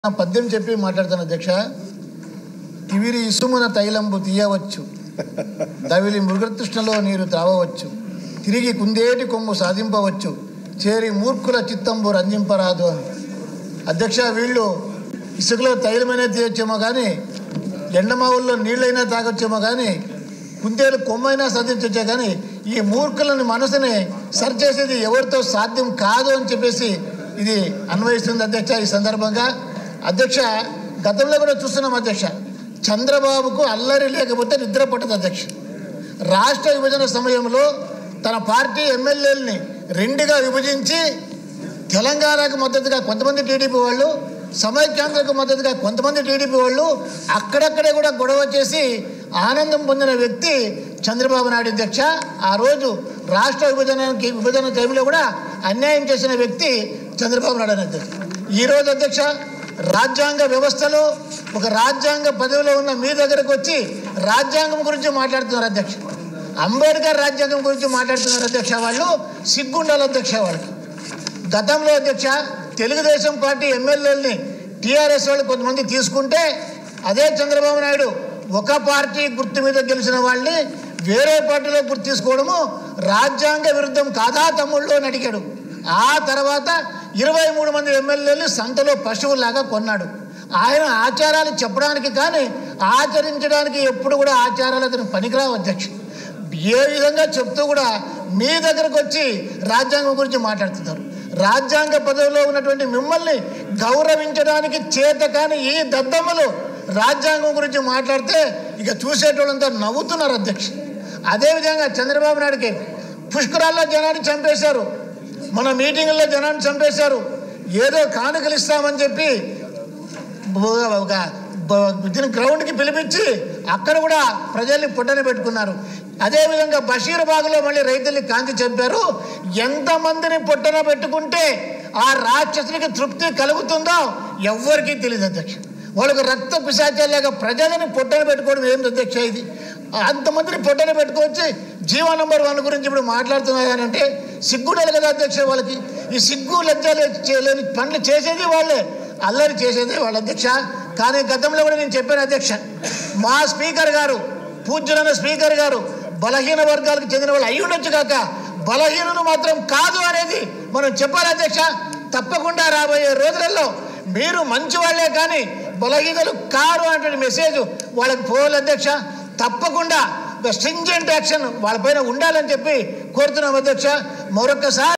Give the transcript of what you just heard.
నా పద్యం చెప్పి మాట్లాడుతాను అధ్యక్ష తివిరి ఇసుమున తైలంబు తీయవచ్చు దవిలి మృగతృష్ణలో నీరు త్రావవచ్చు తిరిగి కుందేటి కొమ్ము సాధింపవచ్చు చేరి మూర్ఖుల చిత్తంబు రంజింపరాదు అని అధ్యక్ష వీళ్ళు ఇసుకలో తైలమైనా తీయొచ్చేమో కానీ ఎండమావుల్లో నీళ్ళైనా తాగొచ్చేమో కానీ కుందేలు కొమ్మైనా సాధించొచ్చే కానీ ఈ మూర్ఖులని మనసుని సరిచేసేది ఎవరితో సాధ్యం కాదు అని చెప్పేసి ఇది అన్వయిస్తుంది అధ్యక్ష ఈ సందర్భంగా అధ్యక్ష గతంలో కూడా చూస్తున్నాం అధ్యక్ష చంద్రబాబుకు అల్లరి లేకపోతే నిద్ర పట్టదు అధ్యక్ష రాష్ట్ర విభజన సమయంలో తన పార్టీ ఎమ్మెల్యేలని రెండుగా విభజించి తెలంగాణకు మద్దతుగా కొంతమంది టీడీపీ వాళ్ళు సమైక్యాంధ్రకు మద్దతుగా కొంతమంది టీడీపీ వాళ్ళు అక్కడక్కడే కూడా గొడవ చేసి ఆనందం పొందిన వ్యక్తి చంద్రబాబు నాయుడు అధ్యక్ష ఆ రోజు రాష్ట్ర విభజనకి విభజన టైంలో కూడా అన్యాయం చేసిన వ్యక్తి చంద్రబాబు నాయుడు అని అధ్యక్ష ఈరోజు అధ్యక్ష రాజ్యాంగ వ్యవస్థలో ఒక రాజ్యాంగ పదవిలో ఉన్న మీ దగ్గరకు వచ్చి రాజ్యాంగం గురించి మాట్లాడుతున్నారు అధ్యక్ష అంబేద్కర్ రాజ్యాంగం గురించి మాట్లాడుతున్నారు అధ్యక్ష వాళ్ళు సిగ్గుండాలి అధ్యక్ష వాళ్ళకి గతంలో అధ్యక్ష తెలుగుదేశం పార్టీ ఎమ్మెల్యేలని టీఆర్ఎస్ వాళ్ళు కొంతమంది తీసుకుంటే అదే చంద్రబాబు నాయుడు ఒక పార్టీ గుర్తు మీద గెలిచిన వాళ్ళని వేరే పార్టీలో గుర్తు తీసుకోవడము రాజ్యాంగ విరుద్ధం కాదా తమ్ముళ్ళు అని అడిగాడు ఆ తర్వాత ఇరవై మూడు మంది ఎమ్మెల్యేలు సంతలో పశువులాగా కొన్నాడు ఆయన ఆచారాలు చెప్పడానికి కానీ ఆచరించడానికి ఎప్పుడు కూడా ఆచారాలు అతను పనికిరావు అధ్యక్ష ఏ విధంగా చెప్తూ కూడా మీ దగ్గరకు వచ్చి రాజ్యాంగం గురించి మాట్లాడుతున్నారు రాజ్యాంగ పదవిలో ఉన్నటువంటి మిమ్మల్ని గౌరవించడానికి చేత కానీ ఈ దద్దమ్మలు రాజ్యాంగం గురించి మాట్లాడితే ఇక చూసేటోళ్ళంతా నవ్వుతున్నారు అధ్యక్ష అదేవిధంగా చంద్రబాబు నాయుడుకి పుష్కరాల్లో జనాన్ని చంపేశారు మన మీటింగుల్లో జనాన్ని చంపేశారు ఏదో కానుకలు ఇస్తామని చెప్పి బ- ఒక బ- దీని గ్రౌండ్కి పిలిపించి అక్కడ కూడా ప్రజల్ని పుట్టని పెట్టుకున్నారు అదేవిధంగా బషీర్బాగ్లో మళ్ళీ రైతుల్ని కాంతి చంపారు ఎంతమందిని పుట్టన పెట్టుకుంటే ఆ రాక్షసునికి తృప్తి కలుగుతుందో ఎవ్వరికీ తెలియదు అధ్యక్ష వాళ్ళకు రక్త పిశాచాలేక ప్రజలని పొట్టన పెట్టుకోవడం ఏంటి అధ్యక్ష ఇది అంతమందిని పొట్టన పెట్టుకోవచ్చి జీవో నంబర్ వన్ గురించి ఇప్పుడు మాట్లాడుతున్నారంటే సిగ్గుండాలి కదా అధ్యక్ష వాళ్ళకి ఈ సిగ్గు లజ్జాలు చేయలేని పనులు చేసేది వాళ్ళే అల్లరి చేసేది వాళ్ళ అధ్యక్ష కానీ గతంలో కూడా నేను చెప్పాను అధ్యక్ష మా స్పీకర్ గారు పూజ్యులైన స్పీకర్ గారు బలహీన వర్గాలకు చెందిన వాళ్ళు అయి ఉండొచ్చు కాక బలహీనులు మాత్రం కాదు అనేది మనం చెప్పాలి అధ్యక్ష తప్పకుండా రాబోయే రోజులలో మీరు మంచి వాళ్ళే కానీ బలహీనలు కారు అనే మెసేజ్ వాళ్ళకి పోవాలి అధ్యక్ష తప్పకుండా స్ట్రింజెంట్ యాక్షన్ వాళ్ళపైన ఉండాలని చెప్పి కోరుతున్నాం అధ్యక్ష మరొకసారి